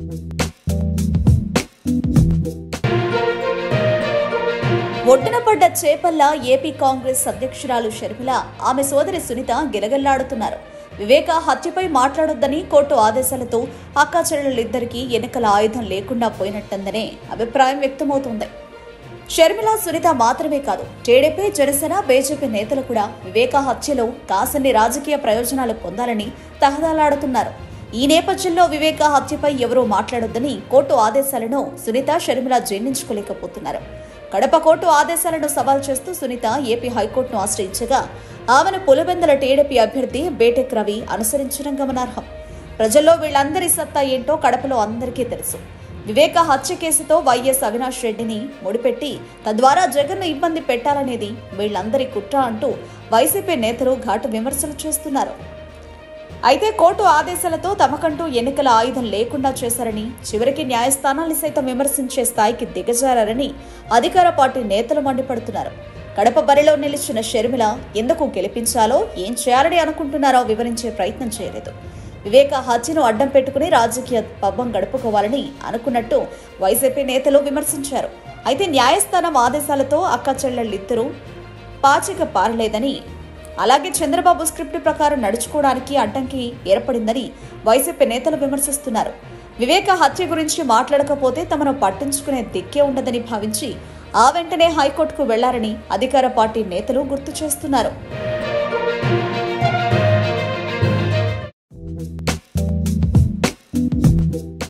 ఒడ్డున పడ్డ చేపల్ల ఏపీ కాంగ్రెస్ అధ్యక్షురాలు షర్మిల ఆమె సోదరి సునీత గిలగల్లాడుతున్నారు వివేక హత్యపై మాట్లాడొద్దని కోర్టు ఆదేశాలతో అక్కా చెల్లెళ్ళిద్దరికీ ఎన్నికల ఆయుధం లేకుండా పోయినట్టుందనే అభిప్రాయం వ్యక్తమవుతోంది షర్మిల సునీత మాత్రమే కాదు టీడీపీ జనసేన బీజేపీ నేతలు కూడా వివేక హత్యలో కాసన్ని రాజకీయ ప్రయోజనాలు పొందాలని తహదాలాడుతున్నారు ఈ నేపథ్యంలో వివేక హత్యపై ఎవరూ మాట్లాడొద్దని కోర్టు ఆదేశాలను సునీత షర్మిల జీర్ణించుకోలేకపోతున్నారు కడప కోర్టు ఆదేశాలను సవాల్ చేస్తూ సునీత ఏపీ హైకోర్టును ఆశ్రయించగా ఆమెను పులివెందల టీడీపీ అభ్యర్థి బేటెక్ రవి అనుసరించడం గమనార్హం ప్రజల్లో వీళ్ళందరి సత్తా ఏంటో కడపలో అందరికీ తెలుసు వివేక హత్య కేసుతో వైఎస్ అవినాష్ రెడ్డిని ముడిపెట్టి తద్వారా జగన్ను ఇబ్బంది పెట్టాలనేది వీళ్ళందరి కుట్ర అంటూ వైసీపీ నేతలు ఘాటు విమర్శలు చేస్తున్నారు అయితే కోర్టు ఆదేశాలతో తమకంటూ ఎన్నికల ఆయుధం లేకుండా చేశారని చివరికి న్యాయస్థానాన్ని సైతం విమర్శించే స్థాయికి దిగజారని అధికార పార్టీ నేతలు మండిపడుతున్నారు కడప బరిలో నిలిచిన షర్మిల ఎందుకు గెలిపించాలో ఏం చేయాలని అనుకుంటున్నారో వివరించే ప్రయత్నం చేయలేదు వివేక హత్యను అడ్డం పెట్టుకుని రాజకీయ పబ్బం గడుపుకోవాలని అనుకున్నట్టు వైసీపీ నేతలు విమర్శించారు అయితే న్యాయస్థానం ఆదేశాలతో అక్క చెల్లెళ్ళిద్దరూ పాచిక పారలేదని అలాగే చంద్రబాబు స్క్రిప్ట్ ప్రకారం నడుచుకోవడానికి అడ్డంకి ఏర్పడిందని వైసీపీ నేతలు విమర్శిస్తున్నారు వివేక హత్య గురించి మాట్లాడకపోతే తమను పట్టించుకునే దిక్కే ఉండదని భావించి ఆ వెంటనే హైకోర్టుకు వెళ్లారని అధికార పార్టీ నేతలు గుర్తు చేస్తున్నారు